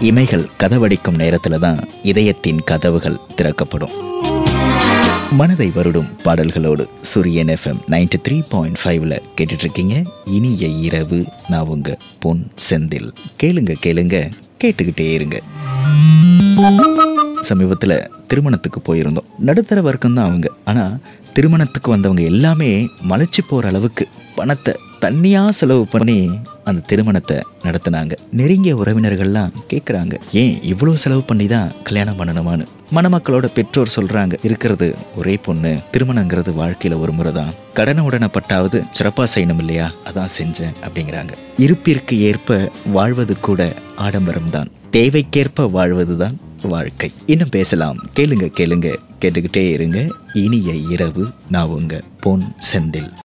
இமைகள் கதவடிக்கும் நேரத்துல தான் இதயத்தின் கதவுகள் திறக்கப்படும் மனதை வருடும் பாடல்களோடு சூரியன் எஃப்எம் நைன்டி த்ரீ பாயிண்ட் ஃபைவ்ல கேட்டுட்டு இருக்கீங்க இனிய இரவு நான் உங்க பொன் செந்தில் கேளுங்க கேளுங்க கேட்டுக்கிட்டே இருங்க சமீபத்தில் திருமணத்துக்கு போயிருந்தோம் நடுத்தர வர்க்கம் தான் அவங்க ஆனால் திருமணத்துக்கு வந்தவங்க எல்லாமே மலைச்சு போகிற அளவுக்கு பணத்தை தண்ணியாக செலவு பண்ணி அந்த திருமணத்தை நடத்தினாங்க நெருங்கிய உறவினர்கள்லாம் கேட்குறாங்க ஏன் இவ்வளோ செலவு பண்ணி தான் கல்யாணம் பண்ணணுமான்னு மணமக்களோட பெற்றோர் சொல்கிறாங்க இருக்கிறது ஒரே பொண்ணு திருமணங்கிறது வாழ்க்கையில் ஒரு முறை தான் கடனை உடனப்பட்டாவது சிறப்பாக செய்யணும் இல்லையா அதான் செஞ்சேன் அப்படிங்கிறாங்க இருப்பிற்கு ஏற்ப வாழ்வது கூட ஆடம்பரம் தான் தேவைக்கேற்ப வாழ்வதுதான் வாழ்க்கை இன்னும் பேசலாம் கேளுங்க கேளுங்க கேட்டுக்கிட்டே இருங்க இனிய இரவு நான் உங்க பொன் செந்தில்